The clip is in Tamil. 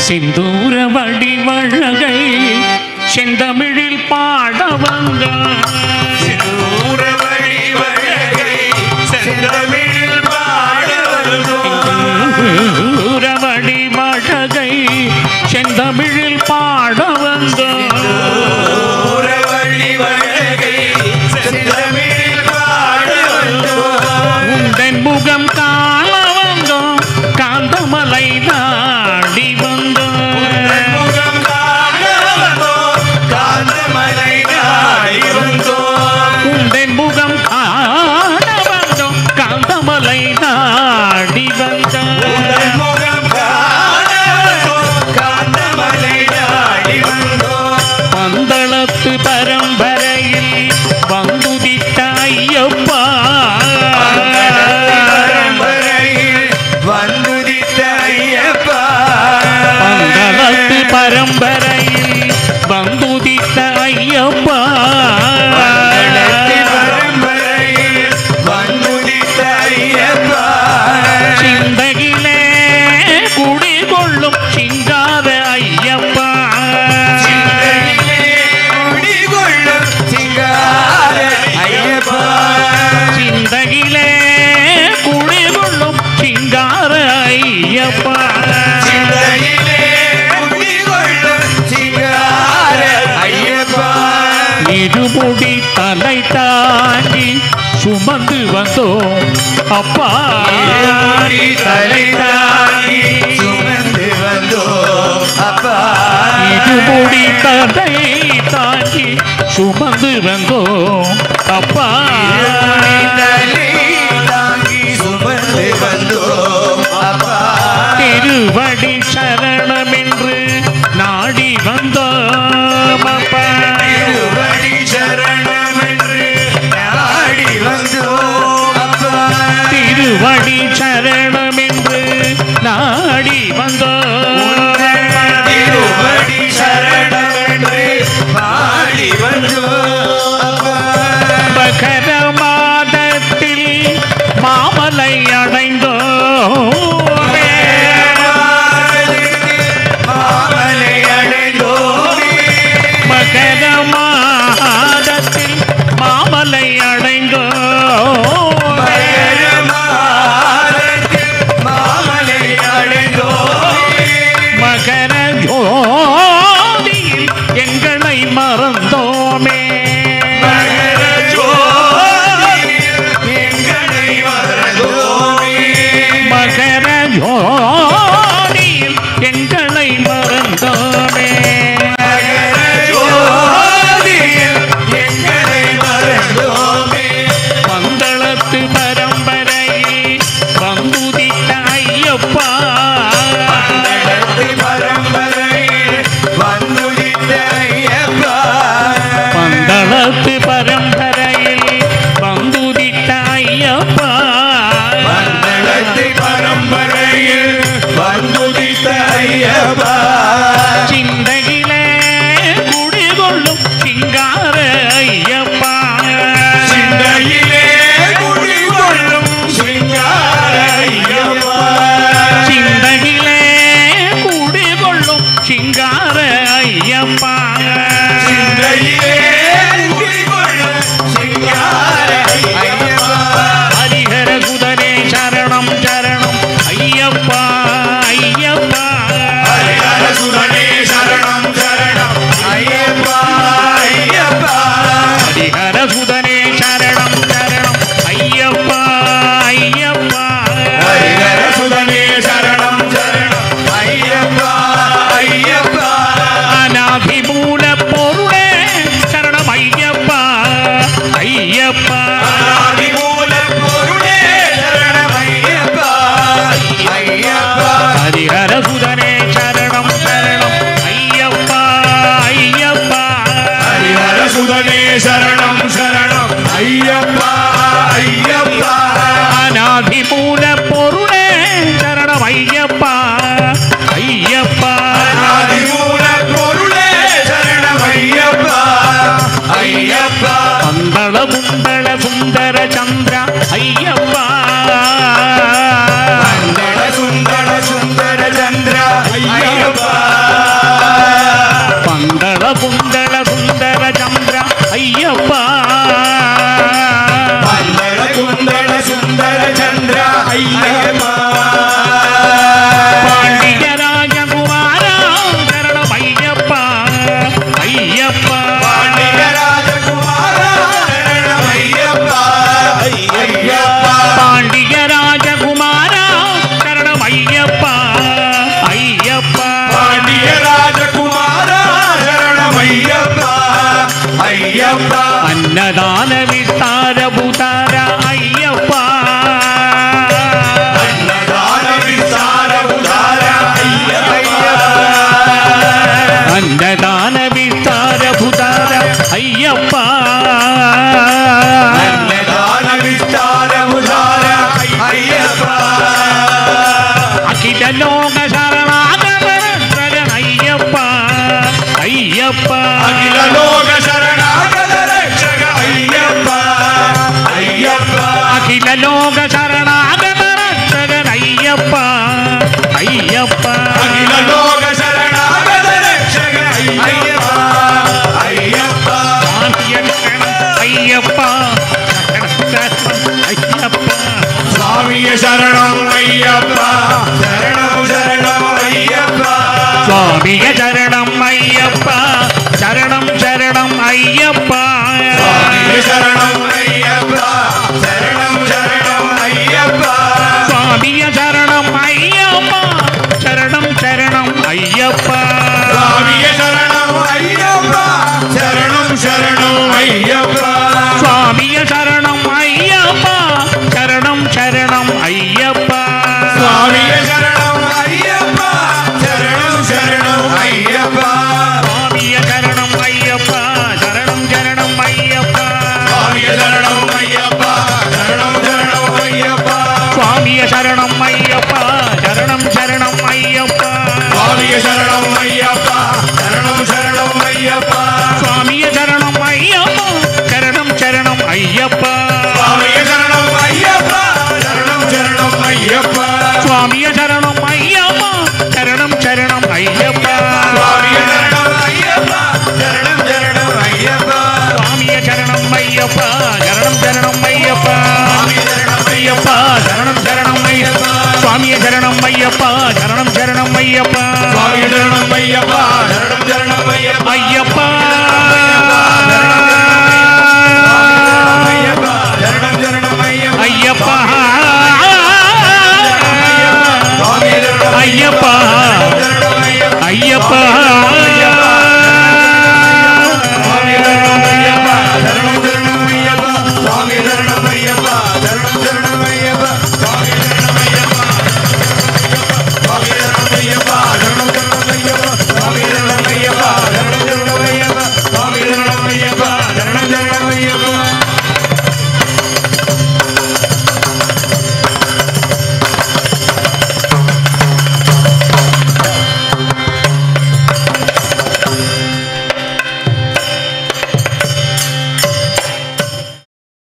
செந்தூர வடிவழகை செந்தமிழில் பாட வந்தார் சிந்தூர வழிவழகை செந்தமிழில் பாட வந்தோம் ஊரவடி மழகை செந்தமிழில் பாட வந்தார் ஊர வழிவழகை செந்தமிழில் பாட வந்தோம் உந்தன் முகம் காண வந்தோம் காந்தமலை நாடி வந்தோம் முகம் காண வந்தோம் காந்தமலை நாடி வந்தோம் உந்தன் முகம் காண வந்தோம் காந்தமலை நாடி வந்தோம் உந்தன் முகம் காண வந்தோம் காந்தமலை நாடி வந்தோம் பந்தளத்து பரம்பரையில் வந்துதித்த ஐயப்பா பரம்பரையில் வந்துதித்த ஐயப்பா பந்தளத்து பரம்பரையில் வந்துதித்த ஐயப்பா பந்தளத்து பரம்பரையில் வந்துதித்த ஐயப்பா சிந்தகிலே குடிகொள்ளும் சிங்கார ஐயப்பா சிந்தையிலே குடிகொள்ளும் சிங்கார ஐயப்பா சிந்தகிலே குடிகொள்ளும் சிங்கார ஐயப்பா சிந்தையிலே குடிகொள்ளும் சிங்கார ஐயப்பா இருமுடி தலை தாங்கி சுமந்து வந்தோம் அப்பா இருமுடி தலை தாங்கி சுமந்து வந்தோம் அப்பா இருமுடி தலை தாங்கி சுமந்து வந்தோம் அப்பா இருமுடி தலை தாங்கி சுமந்து வந்தோம் அப்பா திருவடி சரணமென்று நாடி வந்தோம் அப்பா திருவடி சரணமென்று நாடி வந்தோம் அப்பா திருவடி சரணமென்று நாடி வந்தோம் திருவடி சரணமென்று பாடி வந்தோம் அப்பா மகர மாதத்தில் மாமலை அடைந்தோமே மாமலை அடைந்தோமே மகர மாதத்தில் மாமலை அடைந்தோமே மகரமாதத்தில் மாமலை அடைந்தோமே மகர ஜோதியில் எங்களை மறந்தோமே மகர ஜோதியில் எங்களை மறந்தோமே மகர ஜோதியில் எங்களை மறந்தோமே மகர ஜோதியில் எங்களை மறந்தோமே பந்தளத்து பரம்பரையில் வந்துதித்த ஐயப்பா நடத்தி பரம்பரையில் வந்துதித்த ஐயப்பா பந்தளத்து பரம்பரையில் வந்துதித்த ஐயப்பா மண்டலத்தை பரம்பரையில் வந்துதித்த ஐயப்பா சிந்தையிலே குடிகொள்ளும் சிங்கார ஐயப்பா சிந்தையிலே குடிகொள்ளும் சிங்கார ஐயப்பா சிந்தையிலே குடிகொள்ளும் சிங்கார ஐயப்பா சிந்தையிலே குடிகொள்ளும் சிங்கார ஐயப்பா ஹரிஹர குதரே சரணம் சரணம் ஐயப்பா ஐயப்பா ஹரிஹர சுதனே சரணம் சரணம் ஐயப்பா ஐயப்பா ஹரிஹர சுதனே சரணம் சரணம் ஐயப்பா ஐயப்பா ஹரிஹர சுதனே சரணம் சரணம் ஐயப்பா ஐயப்பா அநாதிமூல பொருளே சரணம் ஐயப்பா ஐயப்பா ஆதிமூல பொருளே சரணம் ஐயப்பா ஐயப்பா ஹரிஹர சுதனே சரணம் சரணம் ஐயப்பா ஐயப்பா ஹரிஹர சுதனே சரணம் சரணம் ஐயப்பா ஐயப்பா அநாதிமூல பொருளே சரணம் ஐயப்பா ஐயப்பா ஆதிமூல பொருளே சரணம் ஐயப்பா ஐயப்பா பந்தள குந்தள சுந்தர சந்திர ஐயப்பா மங்கள சுந்தர சுந்தர சந்திர ஐயா ஐயப்பா அன்னதான விஸ்தார புதார ஐயப்பா அன்னதான விசார உதார ஐயப்பா அன்னதான விஸ்தார புதார ஐயப்பா அன்னதான விஸ்தார உதார ஐயப்பா அகில லோக சரணாகர ஐயப்பா ஐயப்பா அகில லோக சரணாகத ரட்சக ஐயப்பா ஐயப்பா அகில லோக சரணாகர ஐயப்பா ஐயப்பா அகில லோக சரணாகத ரட்சக ஐயப்பா ஐயப்பா ஐயப்பா ஐயப்பா சுவாமிய சரணம் ஐயப்பா சரணம் சரணம் ஐயப்பா சுவாமிய சரணம் ஐயப்பா சரணம் சரணம் ஐயப்பா சுவாமிய சரணம் ஐயப்பா சரணம் சரணம் ஐயப்பா சுவாமிய சரணம் ஐயப்பா சரணம் சரணம் ஐயப்பா சுவாமிய சரணம் ஐயப்பா சரணம் சரணம் ஐயப்பா சுவாமிய சரணம் ஐயப்பா சரணம் சரணம் ஐயப்பா சுவாமிய சரணம் ஐயப்பா சரணம் சரணம் ஐயப்பா சுவாமிய சரணம் ஐயப்பா சரணம் சரணம் ஐயப்பா சுவாமிய சரணம் ஐயப்பா சரணம் சரணம் ஐயப்பா சுவாமிய சரணம் ஐயப்பா சரணம் சரணம் ஐயப்பா சுவாமிய சரணம் ஐயப்பா சரணம் சரணம் ஐயப்பா சுவாமிய சரணம் ஐயப்பா சரணம் சரணம் ஐயப்பா சுவாமிய சரணம் ஐயப்பா சரணம் சரணம் ஐயப்பா சுவாமிய சரணம் ஐயப்பா சரணம் சரணம் ஐயப்பா சுவாமிய சரணம் ஐயப்பா சரணம் சரணம் ஐயப்பா சுவாமிய சரணம் ஐயப்பா சரணம் சரணம் ஐயப்பா சுவாமிய சரணம் ஐயப்பா ஐயப்பா சரணம் சரணம் ஐயப்பா சுவாமிய சரணம் ஐயப்பா சரணம் சரணம் ஐயப்பா சுவாமிய சரணம் ஐயப்பா சரணம் சரணம் ஐயப்பா ஐயப்பா ஐயப்பா சரணம் சரணம் ஐயப்பா ஐயப்பா சுவாமிய சரணம் ஐயப்பா சரணம் ஐயப்பா ஐயப்பா